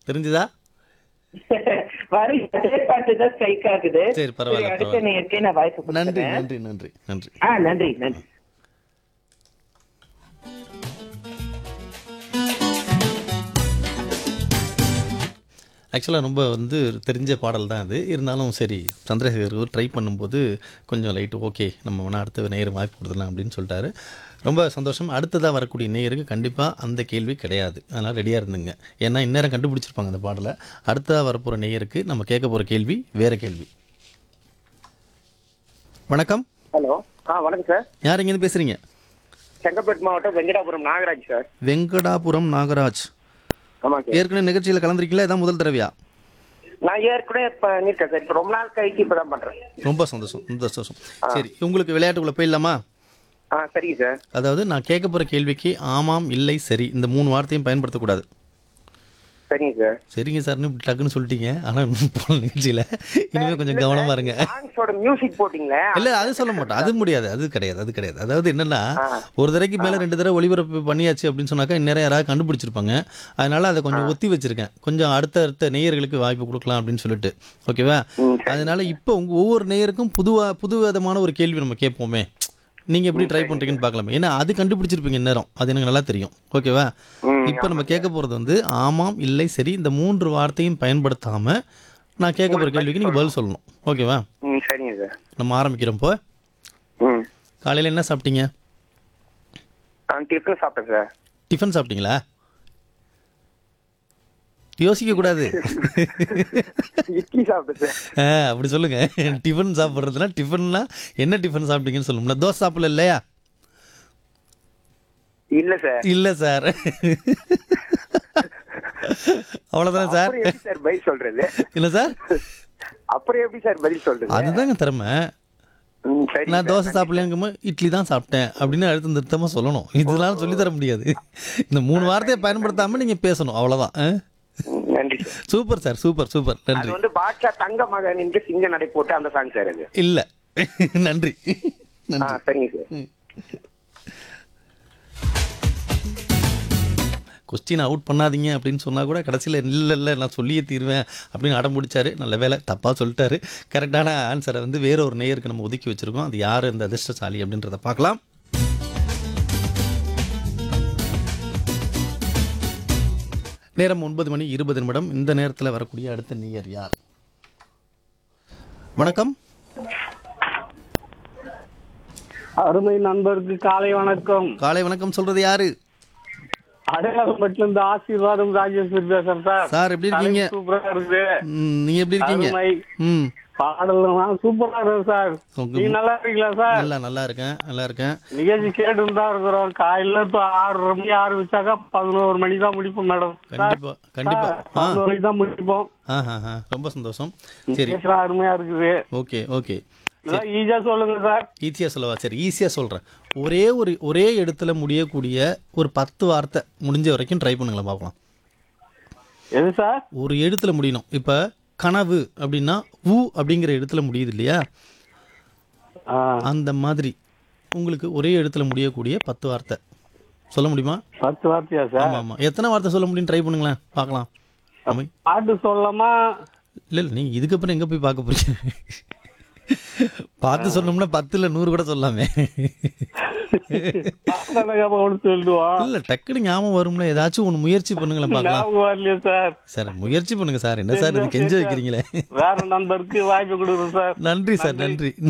தெரிஞ்சுதா வரி அதே பாட்டு தான் ஸ்ட்ரைக் ஆகுது சரி, பரவாயில்ல, அடுத்த பரவாயில்ல. நேரத்தை நான் வாய்ப்பு நன்றி கொடுக்குறேன் நன்றி நன்றி நன்றி ஆ நன்றி நன்றி ஆக்சுவலாக ரொம்ப வந்து தெரிஞ்ச பாடல் தான் அது இருந்தாலும் சரி சந்திரசேகர் ட்ரை பண்ணும்போது கொஞ்சம் லைட்டு ஓகே நம்ம வேணா அடுத்த நேரம் வாய்ப்பு கொடுத்துடலாம் அப்படின்னு சொல்லிட்டாரு ரொம்ப சந்தோஷம் அடுத்ததாக வரக்கூடிய நேயருக்கு கண்டிப்பாக அந்த கேள்வி கிடையாது அதனால் ரெடியாக இருந்துங்க ஏன்னா இந்நேரம் கண்டுபிடிச்சிருப்பாங்க அந்த பாடலை அடுத்ததாக வரப்போகிற நேயருக்கு நம்ம கேட்க போகிற கேள்வி வேறு கேள்வி வணக்கம் ஹலோ ஆ வணக்கம் சார் யார் இங்கேருந்து பேசுகிறீங்க செங்கல்பட்டு மாவட்டம் வெங்கடாபுரம் நாகராஜ் சார் வெங்கடாபுரம் நாகராஜ் ஆமாம் சார் ஏற்கனவே நிகழ்ச்சியில் கலந்துருக்கீங்களா இதான் முதல் தடவையா நான் ஏற்கனவே பண்ணிருக்கேன் சார் இப்போ ரொம்ப நாள் கழிச்சு இப்போ தான் பண்ணுறேன் ரொம்ப சந்தோஷம் ரொம்ப சந்தோஷம் சரி உங்களுக்கு விளையாட்டுக்குள்ளே போயிடலாமா ஆ சரிங்க சார் அதாவது நான் கேட்க போகிற கேள்விக்கு ஆமாம் இல்லை சரி இந்த மூணு வார்த்தையும் பயன்படுத்தக்கூடாது சரிங்க சார் சரிங்க சார்னு இப்படி டக்குன்னு சொல்லிட்டீங்க ஆனால் போன நிகழ்ச்சியில் இனிமேல் கொஞ்சம் கவனமாக இருங்க சாங்ஸோட மியூசிக் போட்டிங்களே இல்லை அது சொல்ல மாட்டோம் அது முடியாது அது கிடையாது அது கிடையாது அதாவது என்னன்னா ஒரு தடவைக்கு மேலே ரெண்டு தடவை ஒளிபரப்பு பண்ணியாச்சு அப்படின்னு சொன்னாக்கா இந்நேரம் யாராவது கண்டுபிடிச்சிருப்பாங்க அதனால அதை கொஞ்சம் ஒத்தி வச்சிருக்கேன் கொஞ்சம் அடுத்த அடுத்த நேயர்களுக்கு வாய்ப்பு கொடுக்கலாம் அப்படின்னு சொல்லிட்டு ஓகேவா அதனால இப்போ உங்க ஒவ்வொரு நேயருக்கும் புதுவா புது விதமான ஒரு கேள்வி நம்ம கேட்போமே நீங்க எப்படி ட்ரை பண்றீங்கன்னு பார்க்கலாமே ஏன்னா அது கண்டுபிடிச்சிருப்பீங்க இந்நேரம் அது எனக்கு நல்லா தெரியும் ஓகேவா இப்போ நம்ம கேட்க போறது வந்து ஆமாம் இல்லை சரி இந்த மூன்று வார்த்தையும் பயன்படுத்தாம நான் கேட்க போற கேள்விக்கு நீங்க பதில் சொல்லணும் ஓகேவா ம் சரிங்க சார் நம்ம ஆரம்பிக்கிறோம் இப்போ ம் காலையில் என்ன சாப்பிட்டீங்க நான் டிஃபன் சாப்பிட்டேன் சார் டிஃபன் சாப்பிட்டீங்களா யோசிக்க கூடாது இட்லி சாப்பிட்டேன் சார் ஆ, அப்படி சொல்லுங்க டிஃபன் சாப்பிட்றதுனா டிஃபன்னா என்ன டிஃபன் சாப்பிட்டீங்கன்னு சொல்லும்ல தோசை சாப்பிடல இல்லையா இல்ல சார் இல்லை சார் அவ்வளோதானே சார் அப்புறம் எப்படி சார் பதில் சொல்றது இல்லை சார் அப்புறம் எப்படி சார் பதில் சொல்றது அதுதாங்க திறமை ம் சரி நான் தோசை சாப்பிடலங்கும்போது இட்லி தான் சாப்பிட்டேன் அப்படின்னு அழுத்தம் திருத்தமாக சொல்லணும் இதெல்லாம் சொல்லித் தர முடியாது இந்த மூணு வார்த்தையை பயன்படுத்தாமல் நீங்கள் பேசணும் அவ்வளோதான் ஆ? ம், நன்றி sir super sir super super அது நன்றி வந்து பாட்ஷா தங்க மகன் என்று சிங்க நடை போட்டு அந்த சாங் சார் அது இல்லை நன்றி ஆ நன்றி சரிங்க சார் கொஸ்டின் அவுட் பண்ணாதீங்க அப்படின்னு சொன்னால் கூட கடைசியில் இல்லை இல்லை நான் சொல்லியே தீருவேன் அப்படின்னு அடம் முடிச்சாரு நல்ல வேலை தப்பாக சொல்லிட்டாரு கரெக்டான ஆன்சரை வந்து வேற ஒரு நேயருக்கு நம்ம ஒதுக்கி வச்சிருக்கோம் அது யார் இந்த அதிர்ஷ்டசாலி அப்படின்றத பார்க்கலாம் நேரம் ஒன்பது மணி இருபது நிமிடம் இந்த நேரத்தில் வரக்கூடிய அடுத்த நேயர் யார் வணக்கம் அருமை நண்பருக்கு காலை வணக்கம் காலை வணக்கம் சொல்றது யாரு அடையாளப்பட்டில இருந்து ஆசீர்வாதம் ராஜேஸ்வரி பேசுறேன் சார் சார் எப்படி இருக்கீங்க சூப்பரா இருக்குது ம், நீங்க எப்படி இருக்கீங்க அருமை ம் பாடலாம் சூப்பரா இருக்கு சார் உங்க- நீங்க நல்லா இருக்கீங்களா சார் நல்லா நல்லா இருக்கேன் நல்லா இருக்கேன் நிகழ்ச்சி கேட்டு தான் இருக்கிறோம் காலையில இப்ப ஆறரை மணி ஆரம்பிச்சாக்கா பதினோரு மணி தான் முடிப்போம் மேடம் கண்டிப்பா கண்டிப்பா ஆ பதினோரு மணி தான் முடிப்போம் ஆ ஆ, ஆ. ரொம்ப சந்தோஷம் சரி பேசுறா அருமையா இருக்குது ஓகே ஓகே இதான் ஈஸியா சொல்லுங்க சார் ஈஸியாக சொல்லவா சரி ஈஸியாக சொல்கிறேன் ஒரே ஒரு ஒரே இடத்துல முடியக்கூடிய ஒரு பத்து வார்த்தை முடிஞ்ச வரைக்கும் ட்ரை பண்ணுங்களேன் பார்க்கலாம் எது சார் ஒரு எழுத்துல முடியணும் இப்போ கனவு அப்படின்னா ஊ அப்படிங்கிற இடத்துல முடியுது இல்லையா ஆ, அந்த மாதிரி உங்களுக்கு ஒரே இடத்துல முடியக்கூடிய பத்து வார்த்தை சொல்ல முடியுமா பத்து வார்த்தையா சார் ஆமாம் ஆமாம் எத்தனை வார்த்தை சொல்ல முடியும்னு ட்ரை பண்ணுங்களேன் பார்க்கலாம் ஆமை பாட்டு சொல்லலாமா இல்லை இல்லை நீங்கள் இதுக்கப்புறம் எங்கே போய் பார்க்க போறீங்க பார்த்து சொன்னோம்னா பத்தில் நூறு கூட சொல்லாமே ஒன்று சொல்லுவோம் இல்லை டக்குனு ஞாபகம் வரும்ல ஏதாச்சும் ஒன்று முயற்சி பண்ணுங்களேன் பார்க்கலாம் ஞாபகம் வரலையே சார் சார் முயற்சி பண்ணுங்க சார் என்ன சார் இது கெஞ்ச வைக்கிறீங்களே வேற நண்பருக்கு வாய்ப்பு கொடுக்குறோம் சார் நன்றி சார் நன்றி